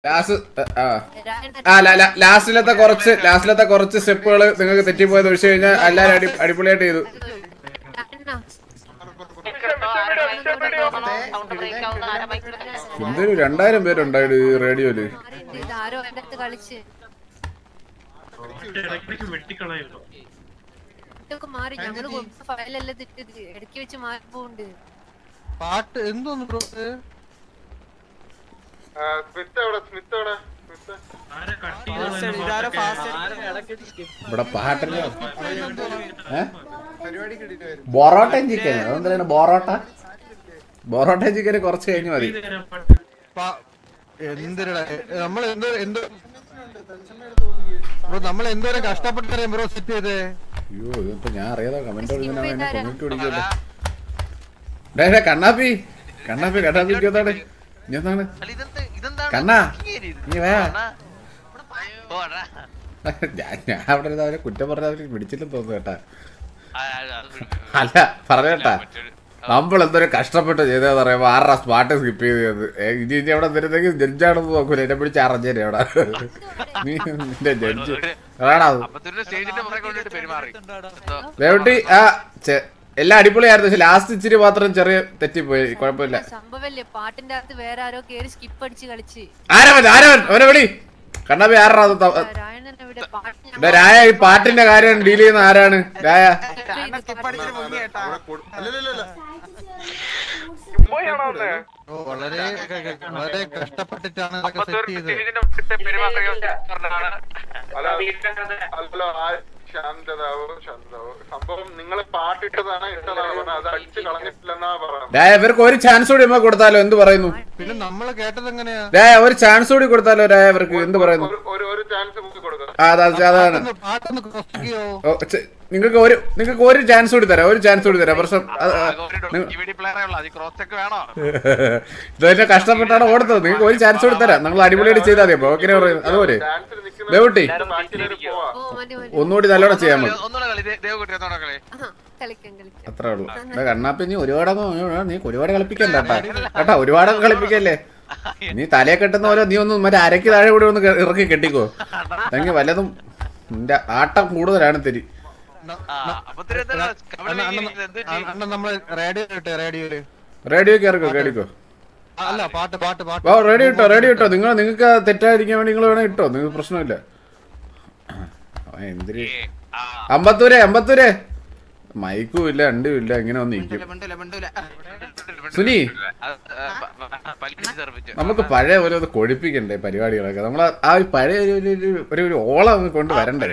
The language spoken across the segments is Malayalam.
ലാസ്റ്റ് ആ ആ ല- ല- ലാസ്റ്റിലത്തെ കുറച്ച് ലാസ്റ്റിലത്തെ കുറച്ച് സ്റ്റെപ്പുകൾ നിങ്ങൾക്ക് തെറ്റിപ്പോയത് ഒഴിച്ചു കഴിഞ്ഞാൽ എല്ലാവരും അടി അടിപൊളിയായിട്ട് ചെയ്തു എന്തൊരു രണ്ടായിരം പേരുണ്ടായിട്ട് ഈ റേഡിയോയില് ആരോ എന്റെ അടുത്ത് കളിച്ച് ഇടയ്ക്കിടയ്ക്ക് വെട്ടിക്കളയല്ലോ ഇതൊക്കെ മാറി ഞങ്ങള് കൊടുത്ത ഫയലെല്ലാം തെറ്റ് ഇടയ്ക്ക് വെച്ച് മാറിപ്പോണ്ട് പാട്ട് എന്തോന്ന് ബ്രോ ഇത്? സ്മിത്ത് എവിടെ സ്മിത്ത് എവിടെ സ്മിത്ത് ആരെ കട്ട് ഇതാരോ ഫാസ്റ്റ് ഇവിടെ പാട്ടില്ല ഏ പരിപാടിക്ക് ഇടയിൽ വരും ബൊറോട്ടയും ചിക്കൻ അതെന്താണ് ബൊറോട്ട ബൊറോട്ടയും ചിക്കന് കുറച്ച് കഴിഞ്ഞ് മതി പാ- എന്തിനടാ നമ്മൾ എന്തോ എന്തോ ബ്രോ നമ്മൾ എന്തോരം കഷ്ടപ്പെട്ടറിയാം ബ്രോ സെറ്റ് ചെയ്തേ അയ്യോ ഇതിപ്പോ ഞാൻ അറിയാതെ കമന്റ് എഴുതുന്ന എന്നെ കൊന്നിട്ട് പിടിക്കല്ലേ ഡേ ഡേ, കണ്ണാപ്പി കണ്ണാപ്പി കണ്ണാപ്പി എന്താണ് ഇനി എന്താണ് കണ്ണാ നീ വേ ഞാൻ ഞാൻ അവിടെ ഇരുന്ന് അവരെ കുറ്റം പറഞ്ഞ അവര് പിടിച്ചില്ലെന്ന് തോന്നുന്നു കേട്ടാ അല്ല പറഞ്ഞ കേട്ടാ നമ്മൾ എന്തൊരു കഷ്ടപ്പെട്ട് ചെയ്തതെന്ന് പറയുമ്പോ ആറാ സ്മാർട്ട് സ്കിപ്പ് ചെയ്തത് ഏ, ഇനി ഇനി അവിടെ എന്തെങ്കിലും ജഡ്ജാണെന്ന് നോക്കൂല എന്നെ പിടിച്ച് അറിഞ്ഞേനെ അവിടെ നീ നിന്റെ ജഡ്ജ് അതാടാ സ്റ്റേജിന്റെ പുറകെ കൊണ്ടിട്ട് പെരുമാറി ദേവട്ടി ആ ചെ- എല്ലാം അടിപൊളിയായിരുന്നു പക്ഷെ ലാസ്റ്റ് ഇച്ചിരി മാത്രം ചെറിയ തെറ്റിപ്പോയി കുഴപ്പമില്ല സംഭവല്ലേ പാട്ടിന്റെ അകത്ത് വേറെ ആരോ കേറി സ്കിപ്പ് അടിച്ച് കളിച്ച് ആരവൻ ആരവൻ അവനെ വിളി കണ്ണാപ്പി ആരാ അത് ത- രായണ്ണൻ ഇവിടെ പാട്ട് ഞാൻ ഡേ, രായ ഈ പാട്ടിന്റെ കാര്യം ഡീൽ ചെയ്യുന്ന ആരാണ് രായ അല്ലല്ലല്ല ഓ, വളരെ വളരെ കഷ്ടപ്പെട്ടിട്ടാണ് ഇതൊക്കെ സെറ്റ് ചെയ്തത് അല്ല അല്ലല്ലോ ആ ശാന്തതാവോ ശാന്തതാവോ സംഭവം നിങ്ങൾ പാട്ടിട്ടതാണ് ഇട്ടതാണ് പറഞ്ഞത് അത് അടിച്ച് കളഞ്ഞിട്ടില്ലെന്നാ പറയുന്നത് രായ ഇവർക്ക് ഒരു ചാൻസ് കൂടി നമ്മൾ കൊടുത്താലോ എന്ത് പറയുന്നു പിന്നെ നമ്മൾ കേട്ടത് എങ്ങനെയാ രായ ഒരു ചാൻസ് കൂടി കൊടുത്താലോ രായ ഇവർക്ക് എന്ത് പറയുന്നു ഒരു- ഒരു ഒരു ചാൻസ് നമുക്ക് കൊടുക്കാം ആ, അതാ അതാണ് പാട്ടൊന്ന് പാട്ടൊന്ന് cross ചെയ്യോ ഓ, ചെ- നിങ്ങൾക്ക് ഒരു നിങ്ങൾക്ക് ഒരു ചാൻസ് കൂടി തരാം ഒരു ചാൻസ് കൂടി തരാം പ്രശ്നം അത്, ആ, നി- പ്ലെയറേ ഉള്ളൂ അത് ക്രോസ് ചെക്ക് വേണോ ഇതൊക്കെ കഷ്ടപ്പെട്ടാണ് ഓടുന്നത് നിങ്ങൾക്ക് ഒരു ചാൻസ് കൂടി തരാം നിങ്ങൾ അടിപൊളിയായിട്ട് ചെയ്താൽ മതി അപ്പൊ ഓക്കെ പറയുന്നത് അതുപോലെ ചാൻസിൽ നിൽക്കുന്ന ദേവട്ടി ബാക്കിലേക്ക് പോവാ ഓ മതി മതി ഒന്നുകൂടി നല്ലോണം ചെയ്യാൻ മതി ഒന്നുകൂടെ കളി ദേവകുട്ടി ഒന്നുകൂടെ കളി ആ, കളിക്കാം കളിക്കാം അത്രേ ഉള്ളൂ എടാ കണ്ണാപ്പി നീ ഒരുപാടൊന്നും നീ ഒരുപാട് കളിപ്പിക്കണ്ട കേട്ടാ കേട്ടാ ഒരുപാടൊക്കെ കളിപ്പിക്കല്ലേ നീ തലയെ കെട്ടുന്ന പോലെ നീ ഒന്ന് മറ്റേ അരക്ക് താഴെ കൂടെ ഒന്ന് കെ- ഇറക്കി കെട്ടിക്കോ അല്ലെങ്കിൽ വല്ലതും നിന്റെ ആട്ടം കൂടുതലാണ് തെരി അപ്പൊ ഇത്തിരി എന്താ അണ്ണ കബഡി അണ്ണ എന്ത് അണ്ണ നമ്മള് റേഡിയോ ഇട്ടെ റേഡിയോയില് റേഡിയോ കയറിക്കോ കേടിക്കോ ആ, അല്ല പാട്ട് പാട്ട് പാട്ട് ഓ റേഡിയോ ഇട്ടോ റേഡിയോ ഇട്ടോ നിങ്ങൾ നിങ്ങൾക്ക് തെറ്റായിരിക്കാൻ വേണ്ടി നിങ്ങൾ വേണേ ഇട്ടോ നിങ്ങൾക്ക് പ്രശ്നമില്ല ആ, എന്തിരി അമ്പത്തൂരെ അമ്പത്തൂരെ മൈക്കും ഇല്ല രണ്ടും ഇല്ല ഇങ്ങനെ വന്ന് നിൽക്കും സുനി പലിപ്പിച്ച് തെറിപ്പിച്ചു നമുക്ക് പഴയ പോലെ ഒന്ന് കൊഴിപ്പിക്കണ്ടേ പരിപാടികളൊക്കെ നമ്മൾ ആ ഒരു പഴയ ഒരു ഒരു- ഒരു- ഒരു ഒരു ഓളം അങ്ങ് കൊണ്ട് വരണ്ടേ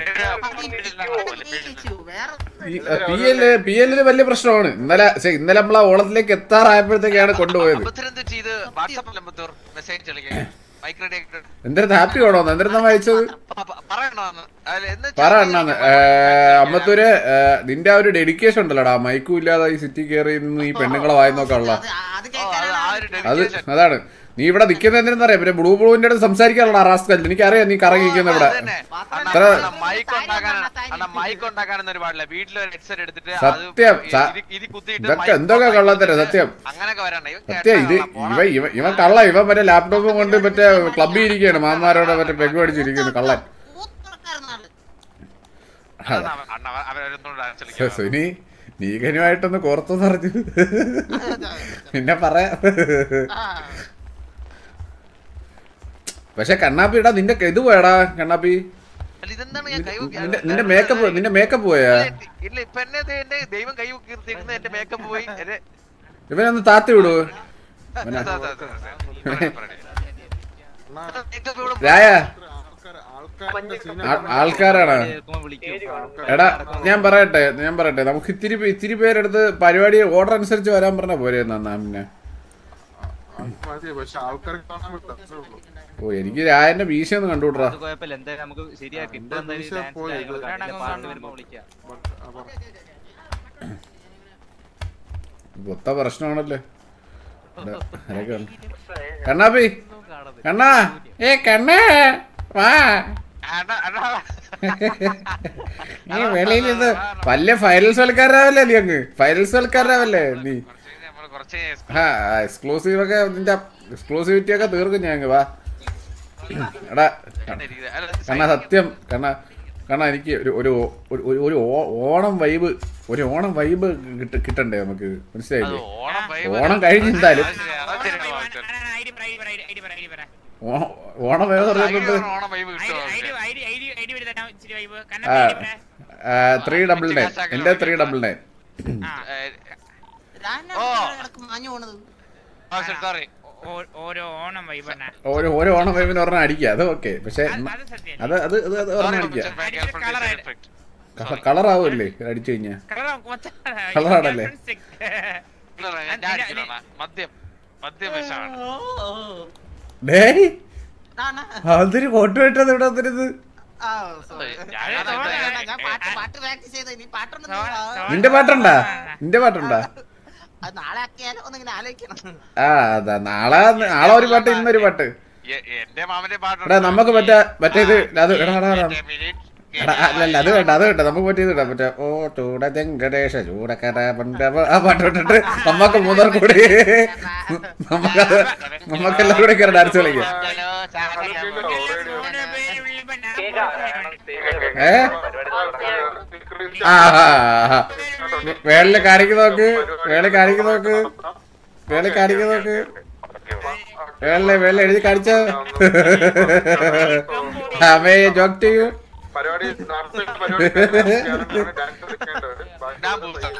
പി എല് പി എല്ലില് വലിയ പ്രശ്നമാണ് ഇന്നലെ ശ്ശെ, ഇന്നലെ നമ്മൾ ആ ഓളത്തിലേക്ക് എത്താറായപ്പോഴത്തേക്കാണ് കൊണ്ടുപോയത് അമ്പത്തൂർ എന്ത് ചെയ്ത് വാട്സാപ്പിൽ അമ്പത്തൂർ മെസ്സേജ് കളിക്കാൻ മൈക്ക് റെഡി ആക്കിയിട്ട് എന്തിനാ ഹാപ്പി ആണോ എന്തിനാ വായിച്ചത് പറയണോന്ന് അതിൽ എന്ന് പറ അണ്ണാന്ന് അമ്പത്തൂര് ഏ, നിന്റെ ആ ഒരു ഡെഡിക്കേഷൻ ഉണ്ടല്ലോടാ മൈക്കും ഇല്ലാതെ ഈ സിറ്റി കയറി നിന്ന് ഈ പെണ്ണുങ്ങളെ വായന്നൊക്കെ ഉള്ള ആ ഒരു അത് dedication. അതാണ് നീ ഇവിടെ നിൽക്കുന്ന എന്തിനാ പിന്നെ ബ്ലൂ ബ്ലൂവിന്റെ അടുത്ത് സംസാരിക്കാനുള്ള റാസ്കൽ എനിക്കറിയാം നീ കറങ്ങിയിരിക്കുന്ന ഇവിടെ അതന്നെ. അണ്ണാ, ഇത്ര- അണ്ണാ, മൈക്ക് ഉണ്ടാക്കാനാണ് അണ്ണാ മൈക്ക് ഉണ്ടാക്കാനൊന്നും ഒരു പാടില്ല വീട്ടിൽ ഒരു ഹെഡ്സെറ്റ് എടുത്തിട്ട് അത് സത്യം, സ- ഇത് ഇത് കുത്തിയിട്ട് ഇതൊക്കെ mic എന്തൊക്കെ on കള്ളത്തരം, ആക്കിയിട്ട് സത്യം. അങ്ങനെയൊക്കെ വരണ്ട ഇവൻ സത്യം ഇത് ഇവ ഇവ ഇവൻ കള്ള ഇവൻ മറ്റേ ലാപ്ടോപ്പും കൊണ്ട് മറ്റേ ക്ലബ്ബിൽ ഇരിക്കുകയാണ് മാമാരോടെ മറ്റേ പെഗ് അടിച്ചിരിക്കുന്നു കള്ളൻ അണ്ണ അവരൊന്നും ശ്ശെ, സുനി നീകനുമായിട്ടൊന്ന് കോർത്തു പറഞ്ഞു പിന്നെ പറയാം പക്ഷെ കണ്ണാപ്പി ഇടാ നിന്റെ ഇത് പോയടാ കണ്ണാപ്പി ഇതെന്താണ് ഞാൻ കൈ പൊക്കി- നിന്റെ നിന്റെ മേക്കപ്പ് നിന്റെ മേക്കപ്പ് പോയാ ഇല്ല ഇപ്പൊ എന്നെ ദേ എന്റെ ദൈവം കൈ കീർത്തിരുന്ന് എന്റെ മേക്കപ്പ് പോയി എന്റെ ഇവനൊന്ന് താത്തി വിടൂ അതാ, അതാ, അതാ, അതാ. പറയണേ, പറയണേ. makeup ഇവിടെ രായ ആൾക്കാർ ആൾക്കാരുടെ സീന ആ- ആൾക്കാരാണ് എടാ ഞാൻ പറയട്ടെ ഞാൻ പറയട്ടെ നമുക്ക് ഇത്തിരി പേ- ഇത്തിരി പേരെടുത്ത് പരിപാടി ഓർഡർ അനുസരിച്ച് വരാൻ പറഞ്ഞ പോരെ എന്നാ പിന്നെ മതി പക്ഷെ ആൾക്കാരെ കാണാൻ പറ്റില്ല അത്രേ ഉള്ളൂ ഓ എനിക്ക് രായന്റെ ഭീഷണി ഒന്ന് കണ്ടുവിട്രാ അത് കുഴപ്പമില്ല എന്തായാലും നമുക്ക് ശരിയാക്കി ഇപ്പൊ എന്റെ എന്തായാലും വിഷയം dance പോയി. കാര്യങ്ങളൊക്കെ അതിന്റെ പാട്ട് വരുമ്പോ വിളിക്കാം But, ആ, പറ. മൊത്ത പ്രശ്നമാണല്ലോ ഇവിടെ ആരൊക്കെ ഉണ്ട്? കണ്ണാപ്പി കണ്ണാ ഏ കണ്ണാ വാ അണ്ണാ, അണ്ണാ. നീ വെളിയിൽ ഇത് വലിയ ഫൈനൽസ് കളിക്കാരാവല്ലേ നീ അങ്ങ് ഫൈനൽസ് കളിക്കാരാവല്ലേ നീ കുറച്ച് നമ്മള് കുറച്ച് ആ എക്സ്ക്ലൂസീവ് ഒക്കെ നിന്റെ എക്സ്ക്ലൂസിവിറ്റി ഒക്കെ തീർക്കും ഞാൻ അങ്ങ് വാ എടാ ഇങ്ങനെ ഇരിക്കുന്നത്. അല്ല, കണ്ണ സത്യം കണ്ണ കണ്ണ എനിക്ക് ഒരു ഒരു ഒരു- ഒരു- ഒരു ഓ- ഓണം വൈബ് ഒരു ഓണം വൈബ് കിട്ട കിട്ടണ്ടേ നമുക്ക് അത് മനസ്സിലായില്ലേ ഓണം vibe ഓണം കഴിഞ്ഞ് എന്തായാലും അത് ശരിയാ, അത് ശരിയാ, മാസ്റ്റർ. ഓ- ഓണം വൈബ് പറഞ്ഞിട്ടുണ്ട് ഭയങ്കര ഓണം vibe കിട്ടുമോ അവർക്ക്? ത്രീ ഡബിൾ നയൻ എന്റെ ത്രീ ഡബിൾ നയൻ ഏ, ഓ ഓ. മാഞ്ഞു പോണത് മാസ്റ്റർ സോറി ഓരോ ഓണം വൈബണ്ണ ഓരോ ഓരോ ഓണം വൈബിന് ഒരെണ്ണം അടിക്കുക അത് ഓക്കെ പക്ഷെ അത് സത്യം അത് അത് അത് അത് ഒരെണ്ണം അടിക്കുക colour കളർ ആവുമല്ലേ അടിച്ചു കഴിഞ്ഞാ കളറാണല്ലേ? ഞാൻ അടിച്ചിട്ടുള്ള മദ്യം മദ്യം വിഷമാണ് ഡേയ് അതൊരു ഫോട്ടോ ഇട്ടത് ഇവിടെ വന്നിരുന്നത് ആ, sorry. ഞാൻ ഞാൻ പാട്ട് പാട്ട് പ്രാക്ടീസ് ചെയ്ത ഇനി പാട്ടുണ്ടെന്ന് നിന്റെ പാട്ടുണ്ടാ നിന്റെ പാട്ടുണ്ടാ അത് നാളെ ആക്കിയാലോ ഒന്നിങ്ങനെ ആലോചിക്കണം ആ അതാ നാളെ നാളെ ഒരു പാട്ട് ഇന്നൊരു പാട്ട് എ- എന്റെ മാമന്റെ പാട്ടുണ്ട് എടാ നമുക്ക് മറ്റേ മറ്റേ ഇത് അത് എടാ എടാ എടാ Wait a minute. എടാ, അല്ലല്ല അത് വേണ്ട അത് വേണ്ട നമുക്ക് പറ്റിയത് ഇടാം മറ്റേ ഓ ചൂട വെങ്കടേശ ചൂടക്കട പണ്ടവ ആ പാട്ട് ഇട്ടിട്ട് നമുക്ക് മൂന്നർ കൂടി നമുക്കത് നമുക്കെല്ലാം കൂടി കയറി ഡാൻസ് കളിക്കാം ഏ ആ ആ, ആ. വേളില് കാണിക്കുന്ന നോക്ക് വേളി കാണിക്കുന്ന നോക്ക് വേളി കാണിക്കുന്ന നോക്ക് വേളിലെ വേളി എഴുതി കാണിച്ചോ അമ്മേ ജോക്ക് ചെയ്യൂ പരിപാടി നാട്ടിൽ പരിപാടി ഡാൻസ് കളിക്കേണ്ടവര് ഞാൻ ബൂസ്റ്റർ.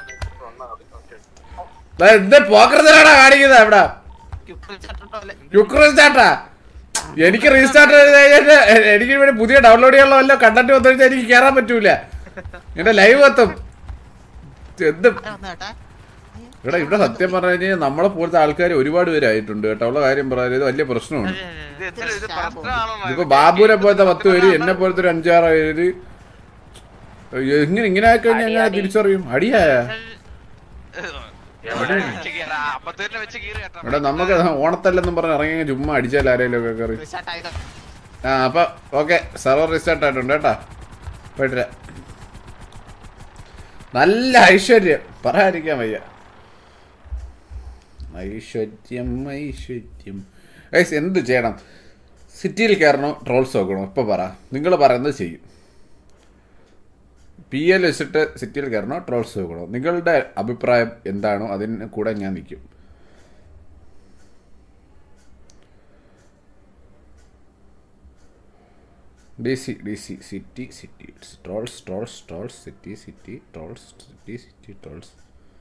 ദാ എന്ത് പോക്കറത്തിനാടാ കാണിക്കുന്നത് അവിടെ യുക്രൈൻ സ്റ്റാർട്ടാ എനിക്ക് റീസ്റ്റാർട്ട് ചെയ്ത് കഴിഞ്ഞാൽ എനിക്ക് ഇവിടെ പുതിയ ഡൗൺലോഡ് ചെയ്യാനുള്ള വല്ല കണ്ടന്റ് വന്നു കഴിഞ്ഞാൽ എനിക്ക് കയറാൻ പറ്റൂല എന്റെ ലൈവ് എത്തും എന്ത് കേട്ടാ ഇവിടെ ഇവിടെ സത്യം പറഞ്ഞു കഴിഞ്ഞാൽ നമ്മളെ പോലത്തെ ആൾക്കാർ ഒരുപാട് പേരായിട്ടുണ്ട് കേട്ടോ ഉള്ള കാര്യം പറയാൻ ഇത് വലിയ പ്രശ്നമാണ് ഇത് എത്ര ഇത് പ്രശ്നമാണോ ഇതിപ്പോ ബാബുവിനെ പോലത്തെ പത്ത് പേര് എന്നെ പോലത്തെ ഒരു അഞ്ചാറ് പേര് എങ്ങനെ ഇങ്ങനെ ആയിക്കഴിഞ്ഞാൽ എങ്ങനെ തിരിച്ചറിയും അടിയായ വെച്ച് കീറാ. അമ്പത്തൂരിനെ വെച്ച് കീറി കേട്ടോ. ഇവിടെ നമുക്ക് ഓണത്തല്ലെന്നും പറഞ്ഞ് ഇറങ്ങി ചുമ്മാ അടിച്ചാൽ ആരെങ്കിലും ഒക്കെ കയറി റിസാർട്ട് ആയത് ആ അപ്പൊ ഓക്കെ സെർവർ റീസ്റ്റാർട്ട് ആയിട്ടുണ്ട് കേട്ടാ പോയിട്ടില്ല നല്ല ഐശ്വര്യം പറയാതിരിക്കാൻ വയ്യ ഐശ്വര്യം ഐശ്വര്യം ഗൈസ് എന്ത് ചെയ്യണം സിറ്റിയിൽ കയറണോ ട്രോൾസ് നോക്കണോ ഇപ്പൊ പറ നിങ്ങൾ പറയുന്നത് ചെയ്യും പി എൽ വെച്ചിട്ട് സിറ്റിയിൽ കയറണോ ട്രോൾസ് നോക്കണോ നിങ്ങളുടെ അഭിപ്രായം എന്താണോ അതിന് കൂടെ ഞാൻ നിൽക്കും D C D C city city trolls trolls trolls city city trolls city city trolls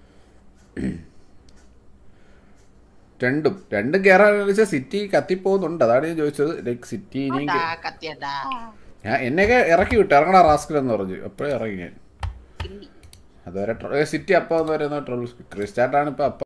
രണ്ടും രണ്ടും കയറാൻ വെച്ചാൽ സിറ്റി കത്തിപ്പോകുന്നുണ്ട് അതാണ് ഞാൻ ചോദിച്ചത് ലൈക്ക് സിറ്റി ഇനിയും കേ- കത്തിയണ്ടാ ഞാൻ എന്നെയൊക്കെ ഇറക്കി വിട്ടു ഇറങ്ങണ റാസ്കൽ എന്ന് പറഞ്ഞു അപ്പോഴേ ഇറങ്ങി ഞാൻ അതുവരെ സിറ്റി അപ്പം എന്ന് പറയുന്ന ട്രോൾസ് ക്രിസ്റ്റാർട്ടാണ് ഇപ്പം അപ്പം